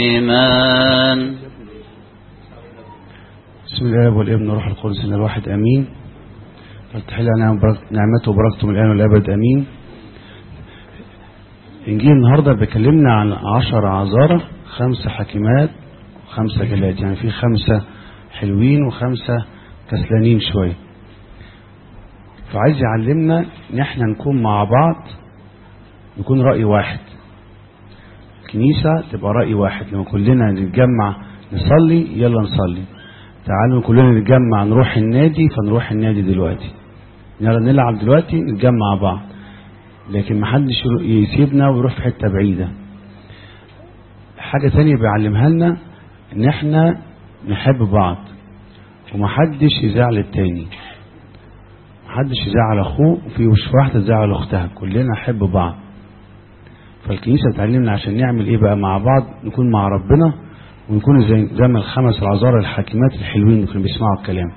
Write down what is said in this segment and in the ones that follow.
الإيمان بسم الله والابن والروح القدس ان الواحد امين فلتحل علينا برك- نعمته وبركته من الان والابد امين انجيل النهارده بيكلمنا عن عشر عذارى خمسه حكيمات وخمسه جلاد يعني في خمسه حلوين وخمسه كسلانين شويه فعايز يعلمنا ان احنا نكون مع بعض نكون راي واحد الكنيسه تبقى راي واحد لما كلنا نتجمع نصلي يلا نصلي تعالوا كلنا نتجمع نروح النادي فنروح النادي دلوقتي يلا نلعب دلوقتي نتجمع مع بعض لكن محدش يرو- يسيبنا ويروح في حتة بعيدة حاجة تانية بيعلمها لنا ان احنا نحب بعض ومحدش يزعل التاني محدش يزعل اخوه وفي وش واحدة تزعل اختها كلنا نحب بعض فالكنيسة بتعلمنا عشان نعمل ايه بقى مع بعض نكون مع ربنا ونكون زي زي ما الخمس العذارى الحاكمات الحلوين اللي كانوا بيسمعوا الكلام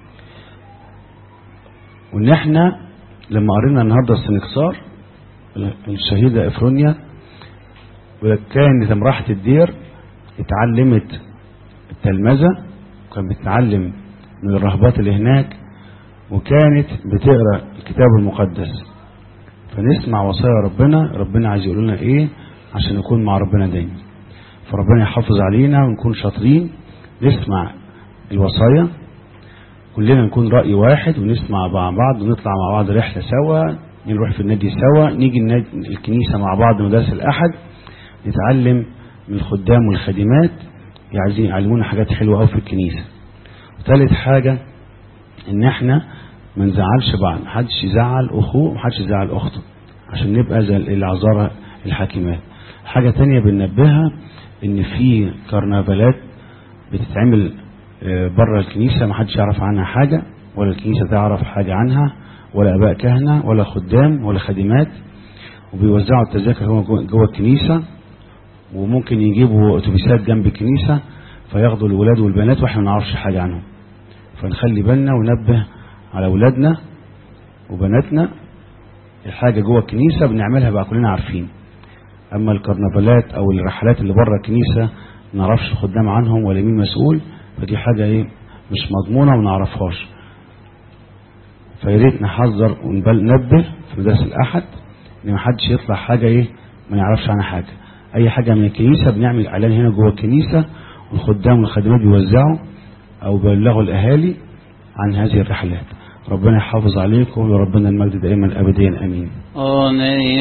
وان احنا لما قرينا النهارده السنكسار الشهيده افرونيا وكانت لما راحت الدير اتعلمت التلمذه وكانت بتتعلم من الرهبات اللي هناك وكانت بتقرا الكتاب المقدس فنسمع وصايا ربنا ربنا عايز يقول لنا ايه عشان نكون مع ربنا دايما فربنا يحافظ علينا ونكون شاطرين نسمع الوصايا كلنا نكون رأي واحد ونسمع مع بعض ونطلع مع بعض رحلة سوا نروح في النادي سوا نيجي النادي الكنيسة مع بعض مدارس الأحد نتعلم من الخدام والخادمات عايزين يعلمونا حاجات حلوة أوي في الكنيسة وثالث حاجة إن إحنا ما نزعلش بعض محدش يزعل أخوه محدش يزعل أخته عشان نبقى زي العذارى الحاكمات حاجة تانية بننبهها إن في كرنفالات بتتعمل آه، بره الكنيسة محدش يعرف عنها حاجة ولا الكنيسة تعرف حاجة عنها ولا آباء كهنة ولا خدام ولا خادمات وبيوزعوا التذاكر هو جوه جوه الكنيسة وممكن يجيبوا أتوبيسات جنب الكنيسة فياخدوا الولاد والبنات واحنا ما نعرفش حاجة عنهم فنخلي بالنا وننبه على أولادنا وبناتنا الحاجة جوه الكنيسة بنعملها بقى كلنا عارفين أما الكرنفالات أو الرحلات اللي بره الكنيسة ما نعرفش الخدام عنهم ولا مين مسؤول فدي حاجة إيه مش مضمونة وما نعرفهاش فيا ريت نحذر وننبه في مدارس الأحد إن ما حدش يطلع حاجة إيه ما نعرفش عنها حاجة أي حاجة من الكنيسة بنعمل إعلان هنا جوه الكنيسة والخدام والخادمات بيوزعوا أو بيبلغوا الأهالي عن هذه الرحلات ربنا يحافظ عليكم وربنا المجد دائما أبديا أمين آمين